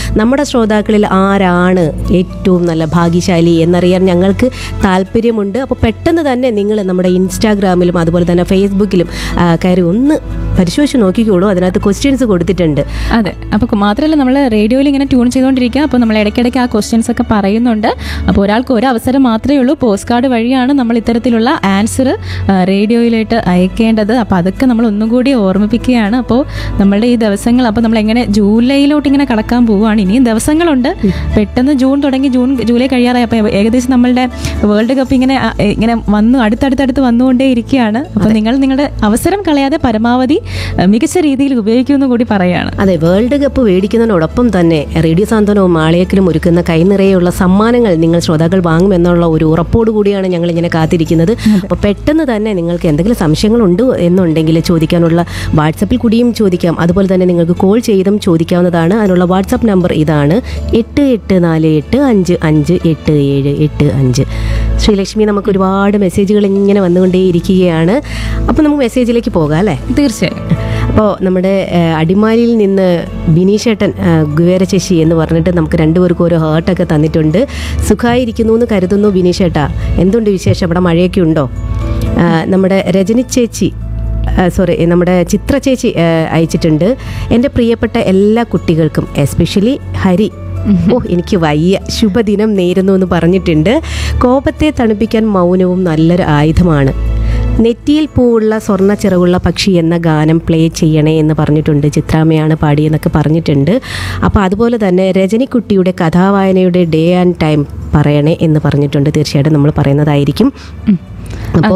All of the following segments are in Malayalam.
നമ്മുടെ ശ്രോതാക്കളിൽ ആരാണ് ഏറ്റവും നല്ല ഭാഗ്യശാലി എന്നറിയാൻ ഞങ്ങൾക്ക് താല്പര്യമുണ്ട് അപ്പോൾ പെട്ടെന്ന് തന്നെ നിങ്ങൾ നമ്മുടെ ഇൻസ്റ്റാഗ്രാമിലും അതുപോലെ തന്നെ ഫേസ്ബുക്കിലും ആ, കയറി ഒന്ന് പരിശോധിച്ച് നോക്കിക്കോളൂ അതിനകത്ത് ക്വസ്റ്റ്യൻസ് കൊടുത്തിട്ടുണ്ട് അതെ അപ്പോൾ മാത്രമല്ല നമ്മൾ റേഡിയോയിൽ ഇങ്ങനെ ട്യൂൺ ചെയ്തുകൊണ്ടിരിക്കുക അപ്പോൾ നമ്മൾ ഇടയ്ക്കിടയ്ക്ക് ആ ക്വസ്റ്റ്യൻസ് ഒക്കെ പറയുന്നുണ്ട് അപ്പോൾ ഒരാൾക്ക് ഒരു അവസരം മാത്രമേ ഉള്ളൂ പോസ്റ്റ് കാർഡ് വഴിയാണ് നമ്മൾ ഇത്തരത്തിലുള്ള ആൻസർ റേഡിയോയിലായിട്ട് അയക്കേണ്ടത് അപ്പോൾ അതൊക്കെ നമ്മൾ ഒന്നും കൂടി ഓർമ്മിപ്പിക്കുകയാണ് അപ്പോൾ നമ്മളുടെ ഈ ദിവസങ്ങൾ അപ്പോൾ നമ്മൾ എങ്ങനെ ജൂലൈയിലോട്ട് ഇങ്ങനെ കടക്കാൻ പോവുകയാണ് ഇനിയും ദിവസങ്ങളുണ്ട് പെട്ടെന്ന് ജൂൺ തുടങ്ങി ജൂൺ ജൂലൈ കഴിയാറായി അപ്പോൾ ഏകദേശം നമ്മളുടെ വേൾഡ് കപ്പ് ഇങ്ങനെ ആ, ഇങ്ങനെ വന്നു അടുത്തടുത്തടുത്ത് വന്നുകൊണ്ടേ ഇരിക്കുകയാണ് അപ്പോൾ നിങ്ങൾ നിങ്ങളുടെ അവസരം കളയാതെ പരമാവധി ആ, മികച്ച രീതിയിൽ ഉപയോഗിക്കുമെന്ന് കൂടി പറയുകയാണ് അതെ വേൾഡ് കപ്പ് മേടിക്കുന്നതിനോടൊപ്പം തന്നെ റേഡിയോ സാന്ത്വനവും മാളയക്കലും ഒരുക്കുന്ന കൈനിറയുള്ള സമ്മാനങ്ങൾ നിങ്ങൾ ശ്രോതാക്കൾ വാങ്ങുമെന്നുള്ള ഒരു ഉറപ്പോടു കൂടിയാണ് ഞങ്ങൾ ഇങ്ങനെ കാത്തിരിക്കുന്നത് അപ്പോൾ പെട്ടെന്ന് തന്നെ നിങ്ങൾക്ക് എന്തെങ്കിലും സംശയങ്ങളുണ്ട് എന്നുണ്ടെങ്കിൽ ചോദിക്കാനുള്ള വാട്സപ്പിൽ കൂടിയും ചോദിക്കാം അതുപോലെ തന്നെ നിങ്ങൾക്ക് കോൾ ചെയ്തും ചോദിക്കാവുന്നതാണ് അതിനുള്ള വാട്സപ്പ് നമ്പർ ഇതാണ് എട്ട് എട്ട് നാല് എട്ട് അഞ്ച് അഞ്ച് എട്ട് ഏഴ് എട്ട് അഞ്ച് ശ്രീലക്ഷ്മി നമുക്ക് ഒരുപാട് മെസ്സേജുകൾ ഇങ്ങനെ വന്നുകൊണ്ടേയിരിക്കുകയാണ് അപ്പോൾ നമുക്ക് മെസ്സേജിലേക്ക് പോകാം അല്ലേ തീർച്ചയായും അപ്പോൾ നമ്മുടെ ഏഹ്, അടിമാലിയിൽ നിന്ന് ബിനീഷേട്ടൻ ഏഹ്, ഗുവേര ചേച്ചി എന്ന് പറഞ്ഞിട്ട് നമുക്ക് രണ്ടുപേർക്കും ഒരു ഹേർട്ടൊക്കെ തന്നിട്ടുണ്ട് സുഖമായിരിക്കുന്നു എന്ന് കരുതുന്നു ബിനീഷേട്ടാ എന്തുണ്ട് വിശേഷം അവിടെ മഴയൊക്കെ ഉണ്ടോ ഏഹ്, നമ്മുടെ രജനി ചേച്ചി സോറി നമ്മുടെ ചിത്ര ചേച്ചി ഏഹ്, അയച്ചിട്ടുണ്ട് എൻ്റെ പ്രിയപ്പെട്ട എല്ലാ കുട്ടികൾക്കും എസ്പെഷ്യലി ഹരി ഓ എനിക്ക് വയ്യ ശുഭദിനം നേരുന്നു എന്ന് പറഞ്ഞിട്ടുണ്ട് കോപത്തെ തണുപ്പിക്കാൻ മൗനവും നല്ലൊരു ആയുധമാണ് നെറ്റിയിൽ പൂവുള്ള സ്വർണ്ണ ചിറകുള്ള പക്ഷി എന്ന ഗാനം പ്ലേ ചെയ്യണേ എന്ന് പറഞ്ഞിട്ടുണ്ട് ചിത്രാമ്മയാണ് പാടിയെന്നൊക്കെ പറഞ്ഞിട്ടുണ്ട് അപ്പോൾ അതുപോലെ തന്നെ രജനിക്കുട്ടിയുടെ കഥാവായനയുടെ ഡേ ആൻഡ് ടൈം പറയണേ എന്ന് പറഞ്ഞിട്ടുണ്ട് തീർച്ചയായിട്ടും നമ്മൾ പറയുന്നതായിരിക്കും അപ്പോൾ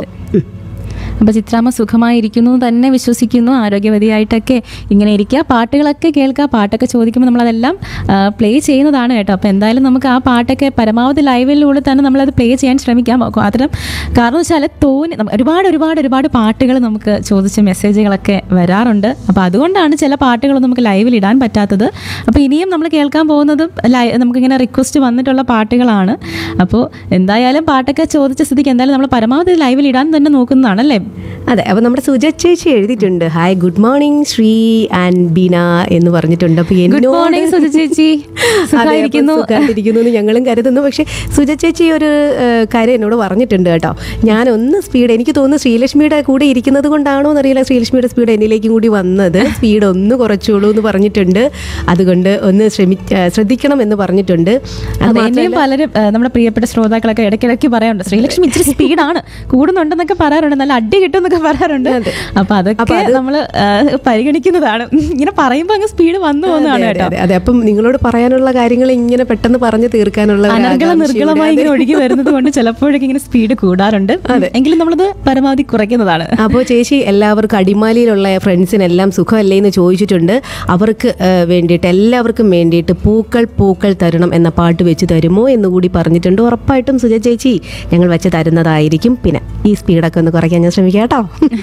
അപ്പോൾ ചിത്രാമ്മ സുഖമായിരിക്കുന്നു എന്ന് തന്നെ വിശ്വസിക്കുന്നു ആരോഗ്യവതിയായിട്ടൊക്കെ ഇങ്ങനെ ഇരിക്കുക പാട്ടുകളൊക്കെ കേൾക്കുക പാട്ടൊക്കെ ചോദിക്കുമ്പോൾ നമ്മളതെല്ലാം പ്ലേ ചെയ്യുന്നതാണ് കേട്ടോ അപ്പോൾ എന്തായാലും നമുക്ക് ആ പാട്ടൊക്കെ പരമാവധി ലൈവിലൂടെ തന്നെ നമ്മളത് പ്ലേ ചെയ്യാൻ ശ്രമിക്കാം അത്തരം കാരണം വെച്ചാൽ തോന്നി നമ്മ- ഒരുപാട് ഒരുപാട് ഒരുപാട് പാട്ടുകൾ നമുക്ക് ചോദിച്ച മെസ്സേജുകളൊക്കെ വരാറുണ്ട് അപ്പോൾ അതുകൊണ്ടാണ് ചില പാട്ടുകളൊന്നും നമുക്ക് ലൈവിൽ ഇടാൻ പറ്റാത്തത് അപ്പോൾ ഇനിയും നമ്മൾ കേൾക്കാൻ പോകുന്നതും ലൈ നമുക്കിങ്ങനെ റിക്വസ്റ്റ് വന്നിട്ടുള്ള പാട്ടുകളാണ് അപ്പോൾ എന്തായാലും പാട്ടൊക്കെ ചോദിച്ച സ്ഥിതിക്ക് എന്തായാലും നമ്മൾ പരമാവധി ലൈവിൽ ഇടാൻ തന്നെ നോക്കുന്നതാണല്ലേ അതെ അപ്പോൾ നമ്മുടെ സുജ ചേച്ചി എഴുതിയിട്ടുണ്ട് hi good morning Sree and Beena എന്ന് പറഞ്ഞിട്ടുണ്ട് അപ്പോൾ ഗുഡ് എന്നോട് മോർണിംഗ് സുജ ചേച്ചി സുഖമായിരിക്കുന്നു സുഖമായിരിക്കുന്നു എന്ന് ഞങ്ങളും കരുതുന്നു പക്ഷേ സുജ ചേച്ചി ഒരു ഏഹ്, കാര്യം എന്നോട് പറഞ്ഞിട്ടുണ്ട് കേട്ടോ ഞാൻ ഒന്ന് സ്പീഡ് എനിക്ക് തോന്നുന്നു ശ്രീലക്ഷ്മിയുടെ കൂടെ ഇരിക്കുന്നത് കൊണ്ടാണോ എന്നറിയില്ല ശ്രീലക്ഷ്മിയുടെ സ്പീഡ് എന്നിലേക്കും കൂടി വന്നത് സ്പീഡ് ഒന്ന് കുറച്ചോളൂ എന്ന് പറഞ്ഞിട്ടുണ്ട് അതുകൊണ്ട് ഒന്ന് ശ്രമി ഏഹ്, ശ്രദ്ധിക്കണം എന്ന് പറഞ്ഞിട്ടുണ്ട് അത് അതെ, മാത്രമല്ല- എന്നെയും പലരും ഏഹ്, നമ്മുടെ പ്രിയപ്പെട്ട ശ്രോതാക്കളൊക്കെ ഇടയ്ക്കിടയ്ക്ക് പറയാറുണ്ട് ശ്രീലക്ഷ്മി ഇച്ചിരി സ്പീഡാണ് കൂടുന്നുണ്ടെന്നൊക്കെ പറയാറുണ്ട് നല്ല അടി കിട്ടും എന്നൊക്കെ പറയാറുണ്ട് അപ്പൊ അതൊക്കെ നമ്മൾ പരിഗണിക്കുന്നതാണ് ഇങ്ങനെ പറയുമ്പോൾ അങ്ങ് സ്പീഡ് വന്നു പോകുന്നതാണ് അതെ, കേട്ടോ അതെ, അതെ അപ്പം നിങ്ങളോട് പറയാനുള്ള കാര്യങ്ങൾ ഇങ്ങനെ പെട്ടെന്ന് പറഞ്ഞു തീർക്കാനുള്ള ഒരു അനർഗള ആകാംക്ഷയുണ്ട്. നിർഗളമായി ഇങ്ങനെ ഒഴുകി വരുന്നത് കൊണ്ട് ചിലപ്പോഴൊക്കെ ഇങ്ങനെ സ്പീഡ് കൂടാറുണ്ട് എങ്കിലും നമ്മളത് പരമാവധി കുറയ്ക്കുന്നതാണ് അപ്പോൾ ചേച്ചി എല്ലാവർക്കും അടിമാലിയിലുള്ള ഫ്രണ്ട്സിനെല്ലാം സുഖമല്ലേ എന്ന് ചോദിച്ചിട്ടുണ്ട് അവർക്ക് ആ, വേണ്ടിയിട്ട് എല്ലാവർക്കും വേണ്ടിയിട്ട് പൂക്കൾ പൂക്കൾ തരണം എന്ന പാട്ട് വെച്ച് തരുമോ എന്ന് കൂടി പറഞ്ഞിട്ടുണ്ട് ഉറപ്പായിട്ടും സുജ ചേച്ചി ഞങ്ങൾ വെച്ച് തരുന്നതായിരിക്കും പിന്നെ ഈ സ്പീഡൊക്കെ ഒന്ന് കുറയ്ക്കാൻ ഞാൻ ശ്രമിക്കാം കേട്ടോ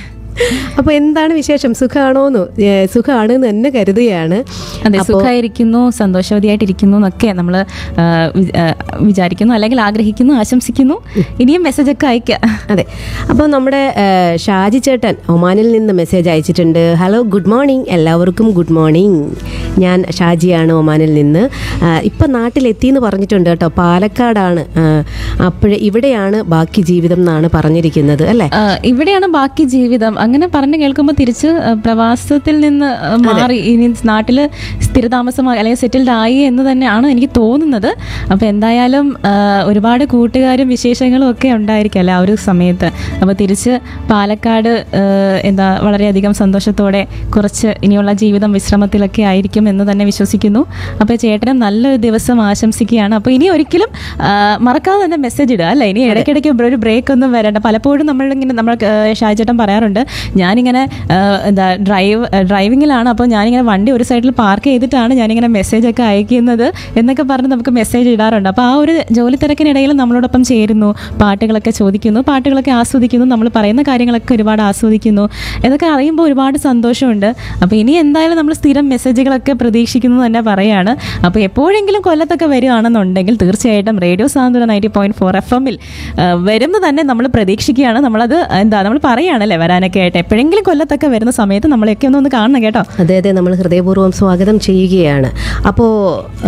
അപ്പോൾ എന്താണ് വിശേഷം സുഖമാണോന്ന് ഏ, സുഖമാണ് എന്ന് തന്നെ കരുതുകയാണ് അതെ സുഖമായിരിക്കുന്നു സന്തോഷവതിയായിട്ടിരിക്കുന്നു എന്നൊക്കെ നമ്മൾ വിചാരിക്കുന്നു അല്ലെങ്കിൽ ആഗ്രഹിക്കുന്നു ആശംസിക്കുന്നു ഇനിയും മെസ്സേജ് ഒക്കെ അയക്കുക അതെ അപ്പോൾ നമ്മുടെ ആ, ഷാജി ചേട്ടൻ ഒമാനിൽ നിന്ന് മെസ്സേജ് അയച്ചിട്ടുണ്ട് ഹലോ ഗുഡ് മോർണിംഗ് എല്ലാവർക്കും ഗുഡ് മോർണിംഗ് ഞാൻ ഷാജിയാണ് ഒമാനിൽ നിന്ന് ഇപ്പം നാട്ടിലെത്തി എന്ന് പറഞ്ഞിട്ടുണ്ട് കേട്ടോ പാലക്കാടാണ് അപ്പോഴേ ഇവിടെയാണ് ബാക്കി ജീവിതം എന്നാണ് പറഞ്ഞിരിക്കുന്നത് അല്ലേ ആ, ഇവിടെയാണ് ബാക്കി ജീവിതം അങ്ങനെ പറഞ്ഞു കേൾക്കുമ്പോൾ തിരിച്ച് ആ, പ്രവാസത്തിൽ നിന്ന് ആ, മാറി ഇനി നാട്ടില് സ്ഥിരതാമസമായി അല്ലെങ്കിൽ സെറ്റിൽഡ് ആയി എന്ന് തന്നെയാണ് എനിക്ക് തോന്നുന്നത് അപ്പൊ എന്തായാലും ആ, ഒരുപാട് കൂട്ടുകാരും വിശേഷങ്ങളും ഒക്കെ ഉണ്ടായിരിക്കും അല്ലേ ആ ഒരു സമയത്ത് അപ്പൊ തിരിച്ച് പാലക്കാട് ആ, എന്താ വളരെയധികം സന്തോഷത്തോടെ കുറച്ച് ഇനിയുള്ള ജീവിതം വിശ്രമത്തിലൊക്കെ ആയിരിക്കും എന്ന് തന്നെ വിശ്വസിക്കുന്നു അപ്പോൾ ചേട്ടനും നല്ലൊരു ദിവസം ആശംസിക്കുകയാണ് അപ്പോൾ ഇനി ഒരിക്കലും ആ, മറക്കാതെ തന്നെ മെസ്സേജ് ഇടുക അല്ലേ ഇനി ഇടയ്ക്കിടയ്ക്ക് ഒരു ബ്രേക്ക് ഒന്നും വരണ്ട പലപ്പോഴും നമ്മളിങ്ങനെ നമ്മൾ ഷാജേട്ടൻ പറയാറുണ്ട് ഞാനിങ്ങനെ ആ, എന്താ ഡ്രൈവ് ഡ്രൈവിങ്ങിലാണ് അപ്പോൾ ഞാനിങ്ങനെ വണ്ടി ഒരു സൈഡിൽ പാർക്ക് ചെയ്തിട്ടാണ് ഞാനിങ്ങനെ മെസ്സേജ് ഒക്കെ അയക്കുന്നത് എന്നൊക്കെ പറഞ്ഞ് നമുക്ക് മെസ്സേജ് ഇടാറുണ്ട് അപ്പോൾ ആ ഒരു ജോലി തിരക്കിനിടയിൽ നമ്മളോടൊപ്പം ചേരുന്നു പാട്ടുകളൊക്കെ ചോദിക്കുന്നു പാട്ടുകളൊക്കെ ആസ്വദിക്കുന്നു നമ്മൾ പറയുന്ന കാര്യങ്ങളൊക്കെ ഒരുപാട് ആസ്വദിക്കുന്നു എന്നൊക്കെ അറിയുമ്പോൾ ഒരുപാട് സന്തോഷമുണ്ട് അപ്പോൾ ഇനി എന്തായാലും നമ്മൾ സ്ഥിരം മെസ്സേജുകളൊക്കെ പ്രതീക്ഷിക്കുന്നു തന്നെ പറയാണ് അപ്പോൾ എപ്പോഴെങ്കിലും കൊല്ലത്തൊക്കെ വരികയാണെന്നുണ്ടെങ്കിൽ തീർച്ചയായിട്ടും റേഡിയോ സാന്ത്വന നയൻറ്റി പോയിന്റ് ഫോർ എഫ് എമ്മിൽ വരുന്ന തന്നെ നമ്മൾ പ്രതീക്ഷിക്കുകയാണ് നമ്മളത് എന്താ നമ്മൾ പറയുകയാണല്ലേ വരാനൊക്കെ ആയിട്ട് എപ്പോഴെങ്കിലും കൊല്ലത്തൊക്കെ വരുന്ന സമയത്ത് നമ്മളെയൊക്കെ ഒന്ന് ഒന്ന് കാണണം കേട്ടോ അതെ അതെ നമ്മൾ ഹൃദയപൂർവ്വം സ്വാഗതം ചെയ്യുകയാണ് അപ്പോൾ